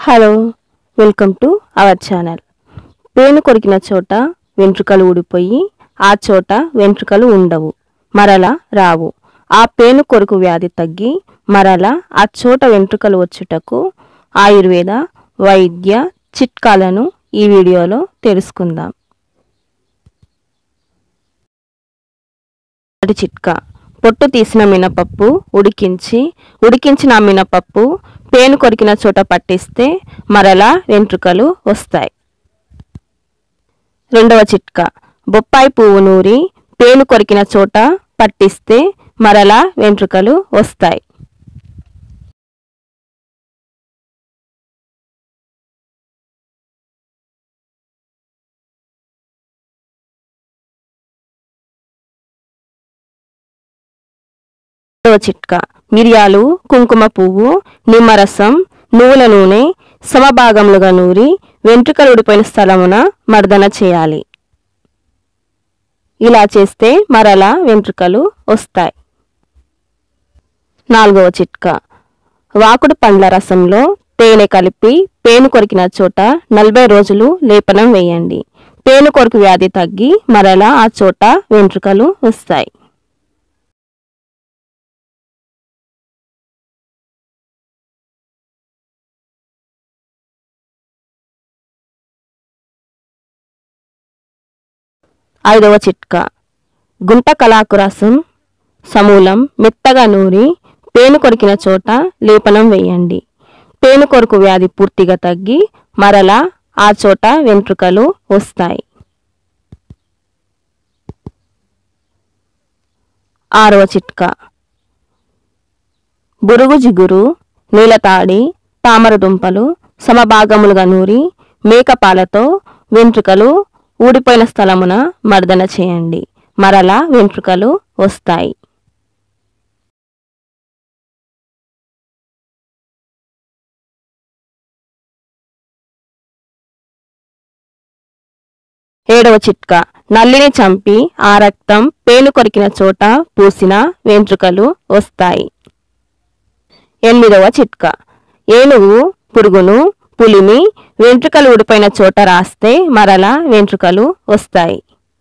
hello welcome to our channel పేను కొరికిన చోట వెంట్రుకలు ఊడిపోయి ఆ చోట వెంట్రుకలు ఉండవు మరలా రావు ఆ పేను కొరుకు వ్యాధి తగ్గి మరలా ఆ చోట వెంట్రుకలు వచ్చుటకు ఆయుర్వేద వైద్య చిట్కాలను ఈ వీడియోలో తెలుసుకుందాం మొదటి చిట్కా పొట్టు తీసిన మినపప్పు ఉడికించి ఉడికించిన ఆ మినపప్పు పేను కొరికిన చోట పట్టిస్తే మరలా వెంట్రుకలు వస్తాయి రెండవ చిట్కా బొప్పాయి పువ్వు నూరి పేను కొరికిన చోట పట్టిస్తే మరలా వెంట్రుకలు వస్తాయి రెండవ చిట్కా మిరియాలు కుంకుమ పువ్వు నిమ్మరసం నువ్వుల నూనె సమభాగములుగా నూరి వెంట్రుకలు ఊడిపోయిన స్థలమున మర్దన చేయాలి ఇలా చేస్తే మరలా వెంట్రుకలు వస్తాయి నాలుగవ చిట్కా వాకుడు పండ్ల రసంలో తేనె కలిపి పేను కొరికిన చోట నలభై రోజులు లేపనం వేయండి పేను కొరకు వ్యాధి తగ్గి మరలా ఆ చోట వెంట్రుకలు వస్తాయి ఐదవ చిట్కా గుంట కలాకు రసం సమూలం మెత్తగా నూరి పేను కొరికిన చోట లేపనం వేయండి పేను కొరకు వ్యాధి పూర్తిగా తగ్గి మరలా ఆ చోట వెంట్రుకలు వస్తాయి ఆరవ చిట్కా బురుగు జిగురు నీలతాడి తామర దుంపలు సమభాగములుగా నూరి మేకపాలతో వెంట్రుకలు ఊడిపోయిన స్థలమున మర్దన చేయండి మరలా వెంట్రుకలు వస్తాయి ఏడవ చిట్కా నల్లిని చంపి ఆ రక్తం పేను కొరికిన చోట పూసిన వెంట్రుకలు వస్తాయి ఎనిమిదవ చిట్కా ఏనుగు పురుగును పులిమి వెంట్రుకలు ఊడిపోయిన చోట రాస్తే మరలా వెంట్రుకలు వస్తాయి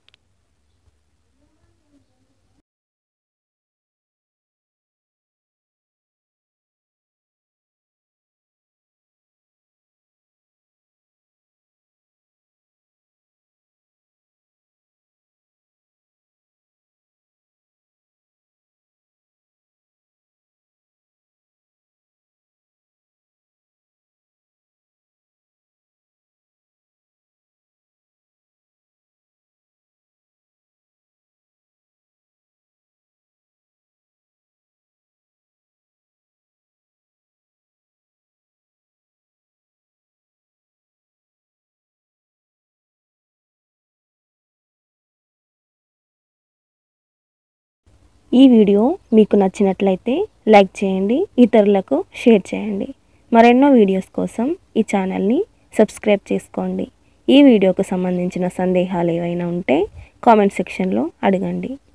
ఈ వీడియో మీకు నచ్చినట్లయితే లైక్ చేయండి ఇతరులకు షేర్ చేయండి మరెన్నో వీడియోస్ కోసం ఈ ఛానల్ని సబ్స్క్రైబ్ చేసుకోండి ఈ వీడియోకు సంబంధించిన సందేహాలు ఏవైనా ఉంటే కామెంట్ సెక్షన్లో అడగండి